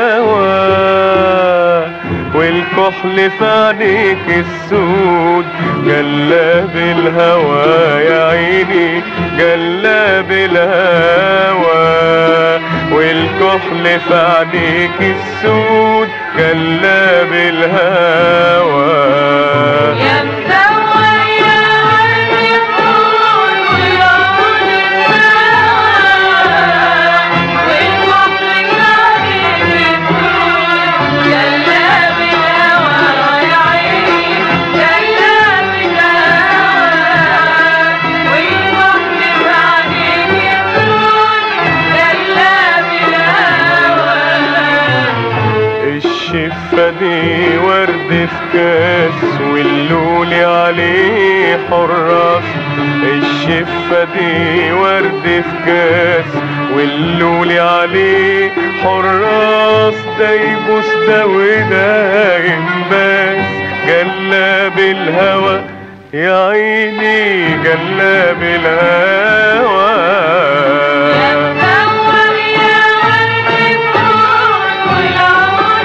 دواء والكحل في عينيك السود جلاب الهوى يا عيني جلاب الهوى والكحل في عينيك السود جلاب الهوى يا مدور يا ورد الفول والعود السواء والكحل كارث الفول جلاب الهوى يا عيني جلاب الهوى والكحل في عينيك السود جلاب الهوى الشفة دي ورد في كاس واللولي عليه حراس الشفة دي ورد في كاس واللولي عليه حراس ده يبوس ده وده ينباس جلاب الهوى يا عيني جلاب يا الهوى مدور يا ورد الفول والعود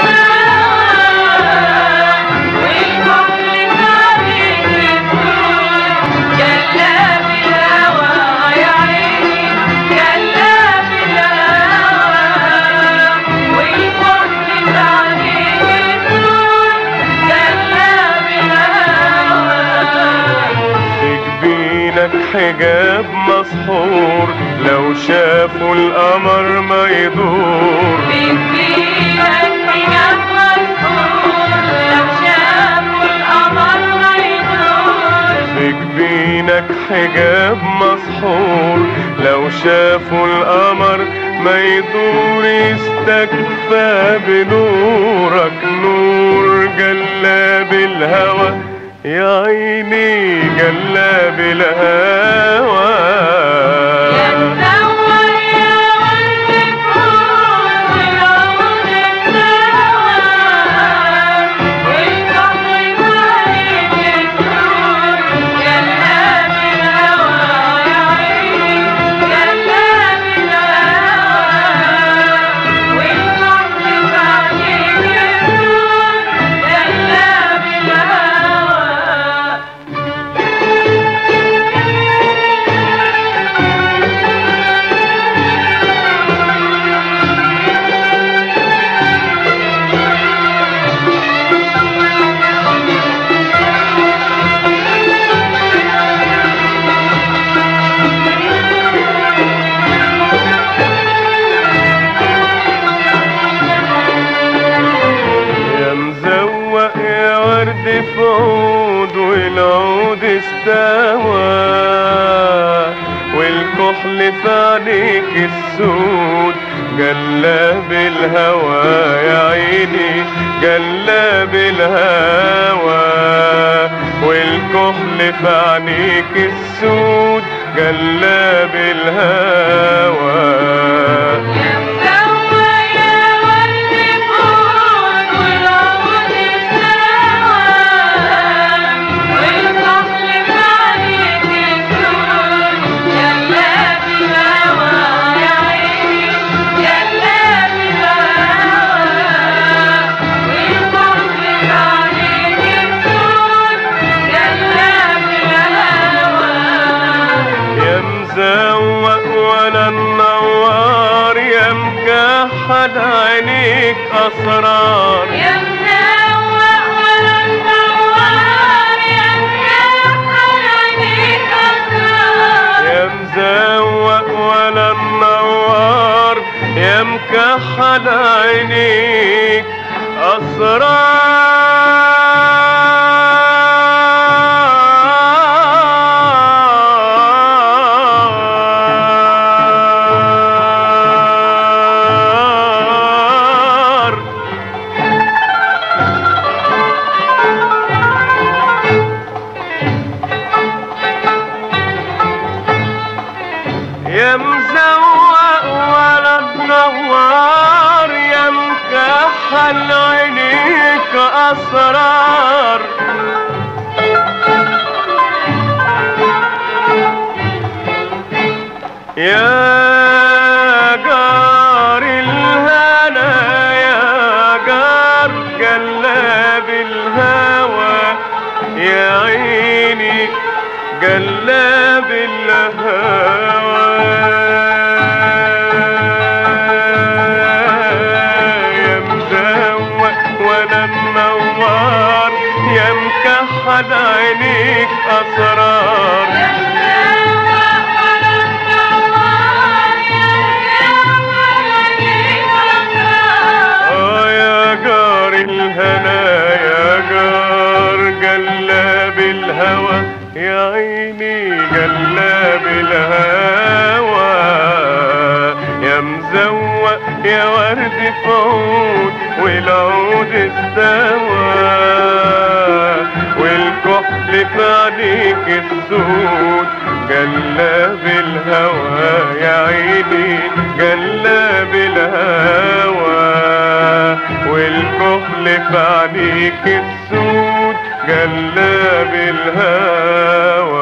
السواء والكحل كارث الفول جلاب الهوى يا عيني جلاب الهوى والكحل في عينيك السود جلاب الهوى في جبينك حجاب مسحور لو شافوا القمر ما يدور في جبينك حجاب مسحور لو شافوا القمر ما يدور يستكفى بنورك نور جلاب الهوى يا عيني جلاب الهوى يا مزوق يا ورد في عود والعود استوى والكحل في عينيك السود جلاب الهوى يا عيني جلاب الهوى والكحل في عينيك السود جلاب الهوى يا مزوق ولا منور يا مكحل عينيك اسرار يا منوق ولا منور يا مكحل عينيك أسرار يا مزوق ولا منور يا مكحل عينيك أسرار يا مزوق ولا تنور يا مكحل عينيك اسرار يا جار الهنا يا عيني جلاب الهوى يا مزوق ولا منور يا مكحل عينيك اسرار اه يا جار الهنا يا جار جلاب الهوى يا عيني جلاب الهوى يا مزوق يا ورد في عود والعود استوى والكحل في عليك السود جلاب الهوى يا عيني جلاب الهوى والكحل في عليك السود جلاب الهوى